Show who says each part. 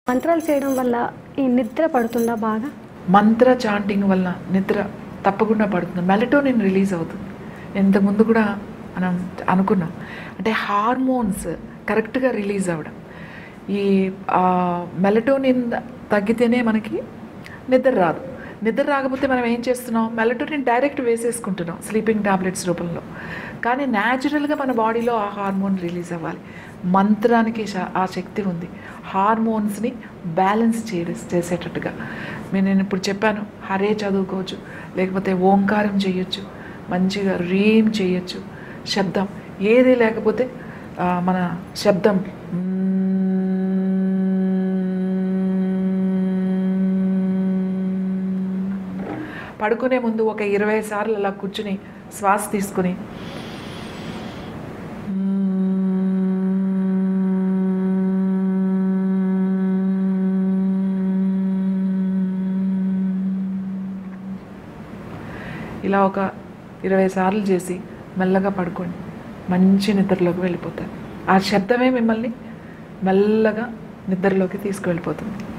Speaker 1: మంత్రాలు చేయడం వల్ల ఈ నిద్ర పడుతుందా బాగా
Speaker 2: మంత్ర చాంటింగ్ వల్ల నిద్ర తప్పకుండా పడుతుంది మెలటోనిన్ రిలీజ్ అవుతుంది ఇంతకుముందు కూడా మనం అనుకున్నాం అంటే హార్మోన్స్ కరెక్ట్గా రిలీజ్ అవ్వడం ఈ మెలటోనిన్ తగ్గితేనే మనకి నిద్ర రాదు నిద్ర రాకపోతే మనం ఏం చేస్తున్నాం మెలటోనిన్ డైరెక్ట్ వేసేసుకుంటున్నాం స్లీపింగ్ టాబ్లెట్స్ రూపంలో కానీ న్యాచురల్గా మన బాడీలో ఆ హార్మోన్ రిలీజ్ అవ్వాలి మంత్రానికి శ- ఆ శక్తి ఉంది హార్మోన్స్ని బ్యాలెన్స్ చేయడం చేసేటట్టుగా నేను నేను ఇప్పుడు చెప్పాను హరే చదువుకోవచ్చు లేకపోతే ఓంకారం చేయొచ్చు మంచిగా రీం చేయొచ్చు శబ్దం ఏది లేకపోతే ఆ, మన శబ్దం పడుకునే ముందు ఒక ఇరవై సార్లు అలా కూర్చుని శ్వాస తీసుకుని ఇలా ఒక ఇరవై సార్లు చేసి మెల్లగా పడుకోండి మంచి నిద్రలోకి వెళ్ళిపోతారు ఆ శబ్దమే మిమ్మల్ని మెల్లగా నిద్రలోకి తీసుకువెళ్ళిపోతుంది